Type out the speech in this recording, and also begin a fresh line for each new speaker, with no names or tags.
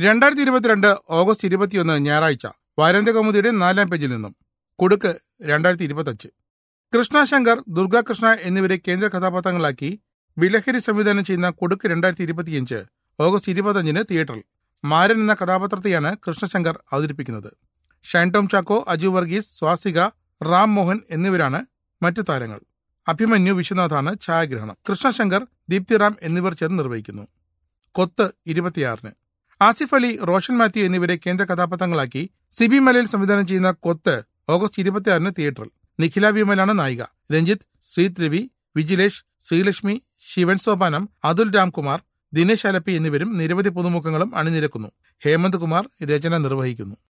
രണ്ടായിരത്തി ഇരുപത്തിരണ്ട് ഓഗസ്റ്റ് ഇരുപത്തിയൊന്ന് ഞായറാഴ്ച വാരാന്ത്യകൗമുദിയുടെ നാലാം പേജിൽ നിന്നും കുടുക്ക് രണ്ടായിരത്തി ഇരുപത്തഞ്ച് കൃഷ്ണശങ്കർ ദുർഗാകൃഷ്ണ എന്നിവരെ കേന്ദ്ര കഥാപാത്രങ്ങളാക്കി വിലഹരി സംവിധാനം ചെയ്യുന്ന കുടുക്ക് രണ്ടായിരത്തി ഇരുപത്തിയഞ്ച് ഓഗസ്റ്റ് ഇരുപത്തഞ്ചിന് തിയേറ്ററിൽ മാരൻ എന്ന കഥാപാത്രത്തെയാണ് കൃഷ്ണശങ്കർ അവതരിപ്പിക്കുന്നത് ഷൈൻ ടോം ചാക്കോ അജു വർഗീസ് സ്വാസിക റാം മോഹൻ എന്നിവരാണ് മറ്റു താരങ്ങൾ അഭിമന്യു വിശ്വനാഥാണ് ഛായാഗ്രഹണം കൃഷ്ണശങ്കർ ദീപ്തിറാം എന്നിവർ ചേർന്ന് നിർവഹിക്കുന്നു കൊത്ത് ഇരുപത്തിയാറിന് ആസിഫ് അലി റോഷൻ മാത്യു എന്നിവരെ കേന്ദ്ര കഥാപാത്രങ്ങളാക്കി സിബി മലയിൽ സംവിധാനം ചെയ്യുന്ന കൊത്ത് ഓഗസ്റ്റ് ഇരുപത്തിയാറിന് തിയേറ്ററിൽ നിഖില വിമലാണ് നായിക രഞ്ജിത്ത് ശ്രീത് രവി വിജിലേഷ് ശ്രീലക്ഷ്മി ശിവൻ സോപാനം അതുൽ രാംകുമാർ ദിനേശ് അലപ്പി എന്നിവരും നിരവധി പുതുമുഖങ്ങളും അണിനിരക്കുന്നു ഹേമന്ത് കുമാർ രചന നിർവഹിക്കുന്നു